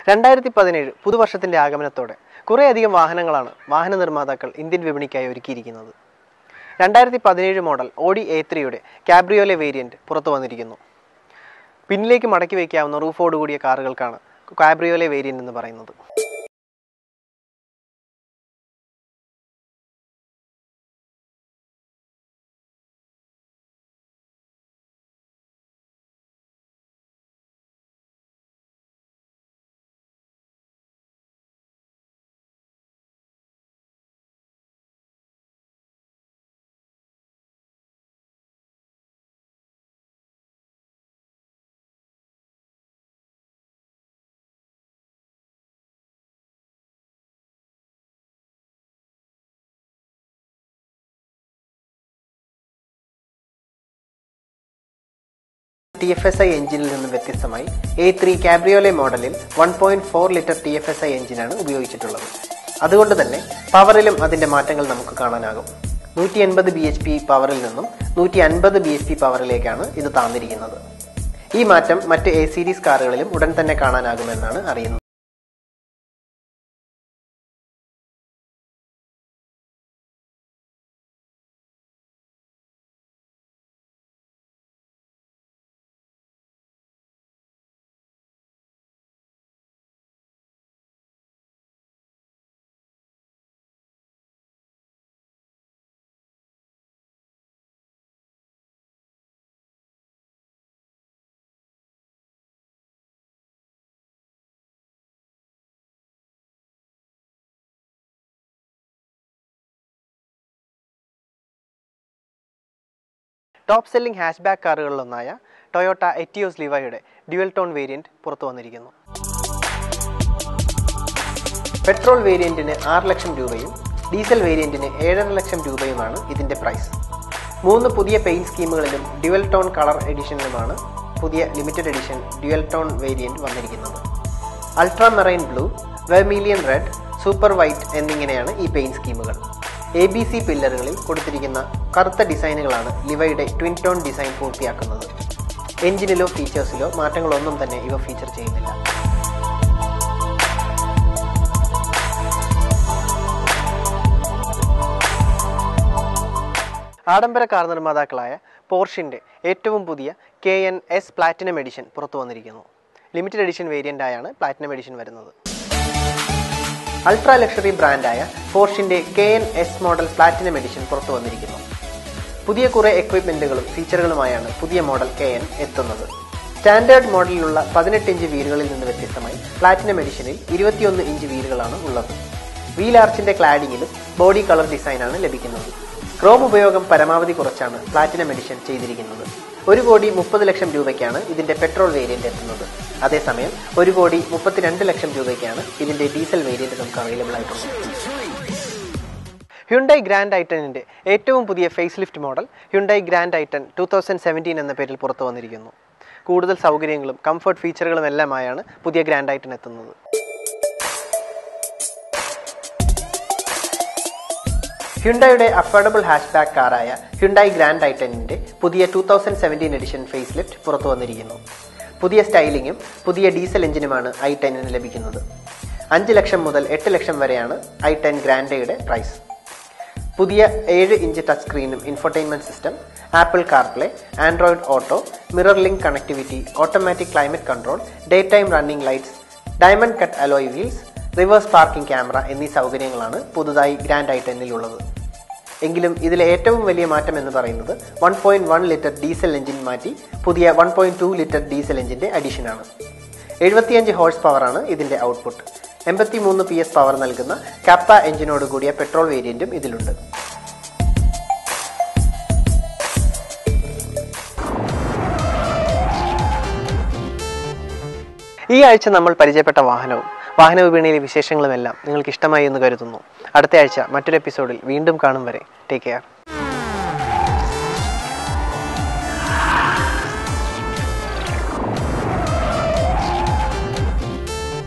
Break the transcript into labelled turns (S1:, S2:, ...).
S1: രണ്ടായിരത്തി പതിനേഴ് പുതുവർഷത്തിന്റെ ആഗമനത്തോടെ കുറേയധികം വാഹനങ്ങളാണ് വാഹന നിർമ്മാതാക്കൾ ഇന്ത്യൻ വിപണിക്കായി ഒരുക്കിയിരിക്കുന്നത് രണ്ടായിരത്തി പതിനേഴ് മോഡൽ ഓഡി എ ത്രീയുടെ കാബ്രിയോലെ വേരിയന്റ് പുറത്തു വന്നിരിക്കുന്നു പിന്നിലേക്ക് മടക്കി വയ്ക്കാവുന്ന റൂഫോട് കൂടിയ കാറുകൾക്കാണ് കാബ്രിയോലെ വേരിയന്റ് എന്ന് പറയുന്നത് ടി എഫ് എസ് ഐ എഞ്ചിനിൽ നിന്നും വ്യത്യസ്തമായി എ ത്രീ കാബ്രിയോലെ മോഡലിൽ one point four litre T F S I എഞ്ചിനാണ് ഉപയോഗിച്ചിട്ടുള്ളത് അതുകൊണ്ട് തന്നെ പവറിലും അതിന്റെ മാറ്റങ്ങൾ നമുക്ക് കാണാനാകും നൂറ്റി എൺപത് ബി എച്ച് പി പവറിൽ നിന്നും നൂറ്റി അൻപത് ബി എച്ച് പി പവറിലേക്കാണ് ഇത് താന്നിരിക്കുന്നത് ഈ മാറ്റം മറ്റ് എ സീരീസ് കാറുകളിലും ഉടൻ തന്നെ കാണാനാകുമെന്നാണ് അറിയുന്നത് ടോപ്പ് സെല്ലിംഗ് ഹാഷ് ബാക്ക് കാറുകളിലൊന്നായ ടൊയോട്ട എറ്റിയോസ് ലിവയുടെ ഡ്യുവൽ ടോൺ വേരിയന്റ് പുറത്തു വന്നിരിക്കുന്നു പെട്രോൾ വേരിയന്റിന് ആറ് ലക്ഷം രൂപയും ഡീസൽ വേരിയന്റിന് ഏഴര ലക്ഷം രൂപയുമാണ് ഇതിന്റെ പ്രൈസ് മൂന്ന് പുതിയ പെയിന്റ് സ്കീമുകളിലും ഡ്യുവൽ ടോൺ കളർ എഡിഷനിലുമാണ് പുതിയ limited edition dual tone variant വന്നിരിക്കുന്നത് ultramarine blue vermilion red super white എന്നിങ്ങനെയാണ് ഈ പെയിന്റ് സ്കീമുകൾ എ ബി സി പില്ലറുകളിൽ കൊടുത്തിരിക്കുന്ന കറുത്ത ഡിസൈനുകളാണ് ലിവയുടെ ട്വിൻ ടോൺ ഡിസൈൻ പൂർത്തിയാക്കുന്നത് എഞ്ചിനിലോ ഫീച്ചേഴ്സിലോ മാറ്റങ്ങളൊന്നും തന്നെ ഇവ ഫീച്ചർ ചെയ്യുന്നില്ല ആഡംബര കാർ നിർമ്മാതാക്കളായ പോർഷിന്റെ ഏറ്റവും പുതിയ K N S platinum edition പുറത്തു വന്നിരിക്കുന്നു ലിമിറ്റഡ് എഡിഷൻ വേരിയന്റ് ആയാണ് പ്ലാറ്റിനം എഡിഷൻ വരുന്നത് അൾട്രാ ലക്ഷറി ബ്രാൻഡായ പോർഷിന്റെ K N S model platinum edition പുറത്തു വന്നിരിക്കുന്നു പുതിയ കുറെ എക്വിപ്മെന്റുകളും ഫീച്ചറുകളുമായാണ് പുതിയ മോഡൽ കെ എൻ എത്തുന്നത് സ്റ്റാൻഡേർഡ് മോഡലിലുള്ള പതിനെട്ട് ഇഞ്ച് വീലുകളിൽ നിന്ന് വ്യത്യസ്തമായി പ്ലാറ്റിനം എഡിഷനിൽ ഇരുപത്തിയൊന്ന് ഇഞ്ച് വീലുകളാണ് ഉള്ളത് വീൽ ആർച്ചിന്റെ ക്ലാഡിങ്ങിലും ബോഡി കളർ ഡിസൈനാണ് ലഭിക്കുന്നത് ക്രോം ഉപയോഗം പരമാവധി കുറച്ചാണ് പ്ലാറ്റിനം എഡിഷൻ ചെയ്തിരിക്കുന്നത് ഒരു കോടി മുപ്പത് ലക്ഷം രൂപയ്ക്കാണ് ഇതിന്റെ പെട്രോൾ വേരിയന്റ് എത്തുന്നത് അതേസമയം ഒരു കോടി മുപ്പത്തിരണ്ട് ലക്ഷം രൂപയ്ക്കാണ് ഇതിന്റെ ഡീസൽ വേരിയന്റ് നമുക്ക് അവൈലബിൾ ആയിട്ടുള്ളത് ഹ്യുണ്ടായി ഗ്രാൻഡ് ഐറ്റനിന്റെ ഏറ്റവും പുതിയ facelift model Hyundai Grand i ten two thousand seventeen എന്ന പേരിൽ പുറത്തു വന്നിരിക്കുന്നു കൂടുതൽ സൗകര്യങ്ങളും കംഫർട്ട് ഫീച്ചറുകളും എല്ലാമായാണ് പുതിയ ഗ്രാൻഡ് ഐറ്റൻ എത്തുന്നത് ഹ്യുണ്ടായുടെ അഫോർഡബിൾ ഹാഷ് ബാക്ക് കാറായ ഹ്യുണ്ടായി ഗ്രാൻഡ് ഐറ്റനിന്റെ പുതിയ two thousand seventeen edition facelift പുറത്തു വന്നിരിക്കുന്നു പുതിയ സ്റ്റൈലിങ്ങും പുതിയ ഡീസൽ എഞ്ചിനുമാണ് ഐ ടെന്നിന് ലഭിക്കുന്നത് അഞ്ച് ലക്ഷം മുതൽ എട്ട് ലക്ഷം വരെയാണ് ഐ ടെൻ ഗ്രാൻഡയുടെ പ്രൈസ് പുതിയ ഏഴ് ഇഞ്ച് ടച്ച് സ്ക്രീനും infotainment system Apple CarPlay Android Auto MirrorLink connectivity automatic climate control daytime running lights diamond cut alloy wheels reverse parking camera എന്നീ സൗകര്യങ്ങളാണ് പുതുതായി ഗ്രാൻഡ് ഐ ടെന്നിലുള്ളത് എങ്കിലും ഇതിലെ ഏറ്റവും വലിയ മാറ്റം എന്ന് പറയുന്നത് one point one litre diesel engine മാറ്റി പുതിയ one point two litre diesel എഞ്ചിന്റെ അഡീഷനാണ് എഴുപത്തിയഞ്ച് ഹോഴ്സ് പവറാണ് ഇതിന്റെ ഔട്ട്പുട്ട് എൺപത്തി മൂന്ന് പി എസ് പവർ നൽകുന്ന കപ്പ എഞ്ചിനോട് കൂടിയ പെട്രോൾ വേരിയന്റും ഇതിലുണ്ട് ഈ ആഴ്ച നമ്മൾ പരിചയപ്പെട്ട വാഹനവും വാഹന വിപണിയിലെ വിശേഷങ്ങളുമെല്ലാം നിങ്ങൾക്ക് ഇഷ്ടമായി എന്ന് കരുതുന്നു അടുത്ത ആഴ്ച മറ്റൊരു എപ്പിസോഡിൽ വീണ്ടും കാണും വരെ ടേക്ക് കെയർ